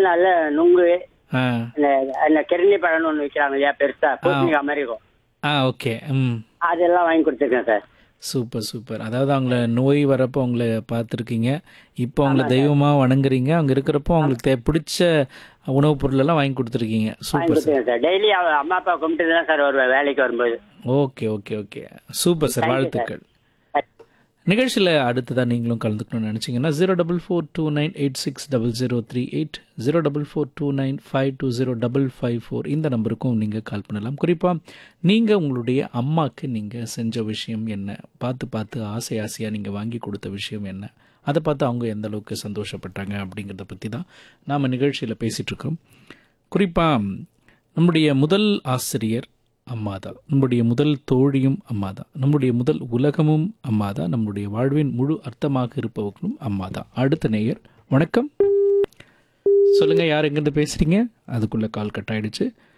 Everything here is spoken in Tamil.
நாள்ல நுங்கு ஆ இந்த அந்த கிருணி பழம்னு ஒண்ணு விற்கிறாங்க இல்லையா பெருசா பூசணிக்காய் மாதிரி இருக்கும் ஆ ஓகே ம் அதெல்லாம் வாங்கி கொடுத்துருக்கேன் சார் சூப்பர் சூப்பர் அதாவது அவங்கள நோய் வரப்போ அவங்கள பார்த்துருக்கீங்க இப்போ அவங்கள தெய்வமாக வணங்குறீங்க அவங்க இருக்கிறப்போ அவங்களுக்கு தே- பிடிச்ச உணவுப் பொருள் எல்லாம் வாங்கி கொடுத்துருக்கீங்க வாங்கி சூப்பர் சார் கொடுத்துருக்கேன் சார் டெய்லி அம்மா அப்பா கும்பிட்டு தான் சார் வருவேன் வேலைக்கு வரும்போது okay okay okay super sir வாழ்த்துக்கள் நிகழ்ச்சியில் அடுத்ததாக நீங்களும் கலந்துக்கணும்னு நினச்சிங்கன்னா zero double four two nine eight six double zero three eight zero double four two nine five two zero double five four இந்த நம்பருக்கும் நீங்கள் கால் பண்ணலாம் குறிப்பாக நீங்கள் உங்களுடைய அம்மாவுக்கு நீங்கள் செஞ்ச விஷயம் என்ன பார்த்து பார்த்து ஆசை ஆசையாக நீங்கள் வாங்கி கொடுத்த விஷயம் என்ன அதை பார்த்து அவங்க எந்த அளவுக்கு சந்தோஷப்பட்டாங்க அப்படிங்கிறத பற்றி தான் நாம் நிகழ்ச்சியில் பேசிகிட்டு இருக்கோம் குறிப்பாக நம்முடைய முதல் ஆசிரியர் அம்மா தான் நம்முடைய முதல் தோழியும் அம்மா தான் நம்முடைய முதல் உலகமும் அம்மா தான் நம்முடைய வாழ்வின் முழு அர்த்தமாக இருப்பவர்களும் அம்மா தான் அடுத்த நேயர் வணக்கம் சொல்லுங்க யார் எங்கிருந்து பேசுறீங்க அதுக்குள்ள கால் கட் ஆயிடுச்சு